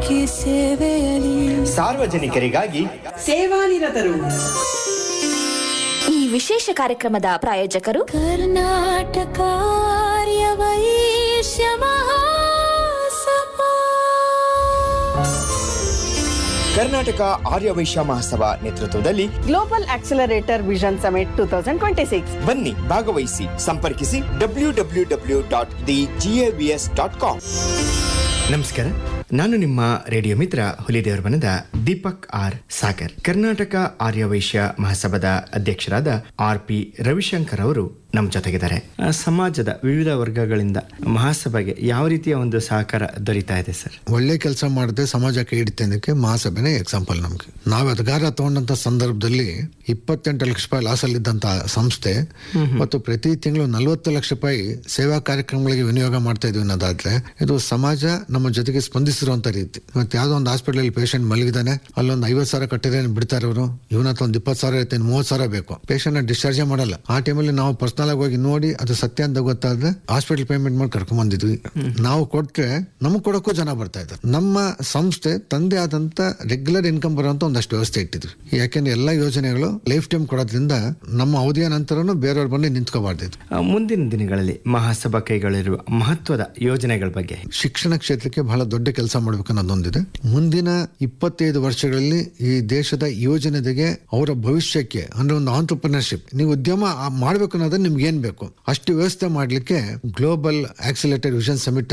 ಜನಕ್ಕೆ ಸೇವೆಯಲ್ಲಿ ಸಾರ್ವಜನಿಕರಿಗಾಗಿ ಸೇವಾನಿರತರು ಈ ವಿಶೇಷ ಕಾರ್ಯಕ್ರಮದ ಪ್ರಾಯೋಜಕರು ಕರ್ನಾಟಕ ಆರ್ಯ ವೈಶ್ಯ ಮಹಾಸಭಾ ಕರ್ನಾಟಕ ಆರ್ಯ ವೈಶ್ಯ ಮಹಾಸಭಾ ನೇತೃತ್ವದಲ್ಲಿ global accelerator vision summit two thousand twenty six ಬನ್ನಿ ಭಾಗವಹಿಸಿ ಸಂಪರ್ಕಿಸಿ W W W dot the GAVS dot com ನಮಸ್ಕಾರ ನಾನು ನಿಮ್ಮ ರೇಡಿಯೋ ಮಿತ್ರ ಹುಲಿದೇವರ ಬನದ ದೀಪಕ್ ಆರ್ ಸಾಗರ್ ಕರ್ನಾಟಕ ಆರ್ಯ ವೈಶ್ಯ ಮಹಾಸಭಾದ ಅಧ್ಯಕ್ಷರಾದ ಆರ್ ಪಿ ರವಿಶಂಕರ್ ಅವರು ನಮ್ಮ ಜೊತೆಗಿದ್ದಾರೆ ಆ, ಸಮಾಜದ ವಿವಿಧ ವರ್ಗಗಳಿಂದ ಮಹಾಸಭೆಗೆ ಯಾವ ರೀತಿಯ ಒಂದು ಸಹಕಾರ ದೊರೀತಾ ಇದೆ ಸರ್ ಒಳ್ಳೆ ಕೆಲಸ ಮಾಡದೆ ಸಮಾಜಕ್ಕೆ ಹಿಡಿತೇನಕ್ಕೆ ಮಹಾಸಭೆನೇ ಎಕ್ಸಾಂಪಲ್ ನಮ್ಗೆ ನಾವು ಅಧಿಕಾರ ತಗೊಂಡಂತ ಸಂದರ್ಭದಲ್ಲಿ ಇಪ್ಪತ್ತೆಂಟು ಲಕ್ಷ ರೂಪಾಯಿ ಲಾಸ್ ಅಲ್ಲಿದ್ದಂತ ಸಂಸ್ಥೆ ಮತ್ತು ಪ್ರತಿ ತಿಂಗಳು ನಲವತ್ತು ಲಕ್ಷ ರೂಪಾಯಿ ಸೇವಾ ಕಾರ್ಯಕ್ರಮಗಳಿಗೆ ವಿನಿಯೋಗ ಮಾಡ್ತಾ ಇದ್ವಿ ಅನ್ನೋದಾದ್ರೆ ಇದು ಸಮಾಜ ನಮ್ಮ ಜೊತೆಗೆ ಸ್ಪಂದಿಸಿರುವಂತ ರೀತಿ ಇವತ್ತು ಯಾವ್ದೋ ಒಂದು ಹಾಸ್ಪಿಟಲ್ ಪೇಷಂಟ್ ಮಲಗಿದಾನೆ ಅಲ್ಲೊಂದು ಐವತ್ತು ಸಾವಿರ ಕಟ್ಟಿದ್ರೆ ಬಿಡ್ತಾರೆ ಅವರು ಇವನ ಹತ್ರ ಒಂದು ಇಪ್ಪತ್ತು ಸಾವಿರ ಇರುತ್ತೆ ಮೂವತ್ತು ಸಾವಿರ ಬೇಕು ಪೇಷಂಟ್ ಡಿಸ್ಚಾರ್ಜ್ ಮಾಡಲ್ಲ ಆ ಟೈಮಲ್ಲಿ ನಾವು ಪರ್ಸನಲ್ ಆಗಿ ಹೋಗಿ ನೋಡಿ ಅದು ಸತ್ಯ ಅಂತ ಗೊತ್ತಾದ್ರೆ ಹಾಸ್ಪಿಟಲ್ ಪೇಮೆಂಟ್ ಮಾಡಿ ಕರ್ಕೊಂಡ್ ಬಂದಿದ್ವಿ ನಾವು ಕೊಟ್ರೆ ನಮಗ್ ಕೊಡಕ್ಕೂ ಜನ ಬರ್ತಾ ಇದ್ದಾರೆ ನಮ್ಮ ಸಂಸ್ಥೆ ತಂದೆ ಆದಂತ ರೆಗ್ಯುಲರ್ ಇನ್ಕಮ್ ಬರುವಂತ ಒಂದಷ್ಟು ವ್ಯವಸ್ಥೆ ಇಟ್ಟಿದ್ವಿ ಯಾಕೆಂದ್ರೆ ಎಲ್ಲಾ ಯೋಜನೆಗಳು ಲೈಫ್ ಟೈಮ್ ಕೊಡೋದ್ರಿಂದ ನಮ್ಮ ಅವಧಿಯ ನಂತರನು ಬೇರೆಯವ್ರು ಬಂದು ನಿಂತ್ಕೋಬಾರ್ದಿದ್ರು ಆ, ಮುಂದಿನ ದಿನಗಳಲ್ಲಿ ಮಹಾಸಭಾ ಕೈಗೊಳ್ಳಿರುವ ಮಹತ್ವದ ಯೋಜನೆಗಳ ಬಗ್ಗೆ ಶಿಕ್ಷಣ ಕ್ಷೇತ್ರಕ್ಕೆ ಬಹಳ ದೊಡ್ಡ ಕೆಲಸ ಮಾಡಬೇಕು ಅನ್ನೋದೊಂದಿದೆ ಮುಂದಿನ ಇಪ್ಪತ್ತೈದು ವರ್ಷಗಳಲ್ಲಿ ಈ ದೇಶದ ಯುವಜನತೆಗೆ ಅವರ ಭವಿಷ್ಯಕ್ಕೆ ಅಂದ್ರೆ ಒಂದು ಆಂಟರ್ಪ್ರಿನರ್ಶಿಪ್ ನೀವು ಉದ್ಯಮ ಆ- ಮಾಡ್ಬೇಕು ಅನ್ನೋದ್ರೆ ನಿಮ್ಗೆ ಏನ್ ಬೇಕು ಅಷ್ಟು ವ್ಯವಸ್ಥೆ ಮಾಡ್ಲಿಕ್ಕೆ ಗ್ಲೋಬಲ್ ಆಕ್ಸಿಲೇಟರ್ ವಿಷನ್ ಸಮಿಟ್